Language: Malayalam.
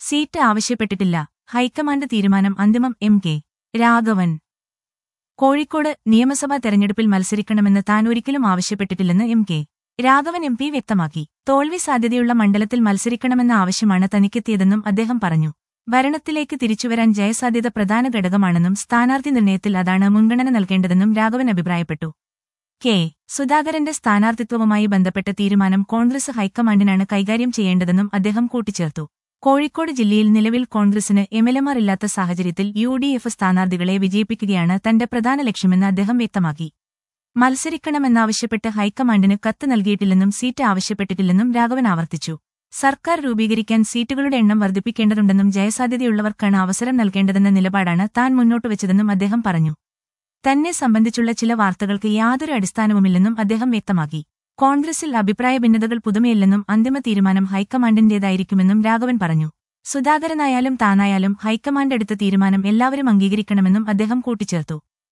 സീറ്റ് ആവശ്യപ്പെട്ടിട്ടില്ല ഹൈക്കമാൻഡ് തീരുമാനം അന്തിമം എം കെ രാഘവൻ കോഴിക്കോട് നിയമസഭാ തെരഞ്ഞെടുപ്പിൽ മത്സരിക്കണമെന്ന് താൻ ഒരിക്കലും ആവശ്യപ്പെട്ടിട്ടില്ലെന്ന് M K Raghavan M P വ്യക്തമാക്കി തോൽവി സാധ്യതയുള്ള മണ്ഡലത്തിൽ മത്സരിക്കണമെന്ന ആവശ്യമാണ് തനിക്കെത്തിയതെന്നും അദ്ദേഹം പറഞ്ഞു ഭരണത്തിലേക്ക് തിരിച്ചുവരാൻ ജയസാധ്യത പ്രധാന ഘടകമാണെന്നും സ്ഥാനാർത്ഥി നിർണയത്തിൽ അതാണ് മുൻഗണന നൽകേണ്ടതെന്നും രാഘവൻ അഭിപ്രായപ്പെട്ടു കെ സുധാകരന്റെ സ്ഥാനാർത്ഥിത്വവുമായി ബന്ധപ്പെട്ട തീരുമാനം കോൺഗ്രസ് ഹൈക്കമാൻഡിനാണ് കൈകാര്യം ചെയ്യേണ്ടതെന്നും അദ്ദേഹം കൂട്ടിച്ചേർത്തു കോഴിക്കോട് ജില്ലയിൽ നിലവിൽ കോൺഗ്രസിന് എംഎൽഎമാർ ഇല്ലാത്ത സാഹചര്യത്തിൽ യു ഡി എഫ് സ്ഥാനാർത്ഥികളെ വിജയിപ്പിക്കുകയാണ് തന്റെ പ്രധാന ലക്ഷ്യമെന്ന് അദ്ദേഹം വ്യക്തമാക്കി മത്സരിക്കണമെന്നാവശ്യപ്പെട്ട് ഹൈക്കമാൻഡിന് കത്ത് നൽകിയിട്ടില്ലെന്നും സീറ്റ് ആവശ്യപ്പെട്ടിട്ടില്ലെന്നും രാഘവൻ ആവർത്തിച്ചു സർക്കാർ രൂപീകരിക്കാൻ സീറ്റുകളുടെ എണ്ണം വർദ്ധിപ്പിക്കേണ്ടതുണ്ടെന്നും ജയസാധ്യതയുള്ളവർക്കാണ് അവസരം നൽകേണ്ടതെന്ന നിലപാടാണ് താൻ മുന്നോട്ടുവച്ചതെന്നും അദ്ദേഹം പറഞ്ഞു തന്നെ സംബന്ധിച്ചുള്ള ചില വാർത്തകൾക്ക് യാതൊരു അടിസ്ഥാനവുമില്ലെന്നും അദ്ദേഹം വ്യക്തമാക്കി കോൺഗ്രസിൽ അഭിപ്രായ ഭിന്നതകൾ പുതുമയില്ലെന്നും അന്തിമ തീരുമാനം ഹൈക്കമാൻഡിന്റേതായിരിക്കുമെന്നും രാഘവൻ പറഞ്ഞു സുധാകരനായാലും താനായാലും ഹൈക്കമാൻഡ് എടുത്ത തീരുമാനം എല്ലാവരും അംഗീകരിക്കണമെന്നും അദ്ദേഹം കൂട്ടിച്ചേർത്തു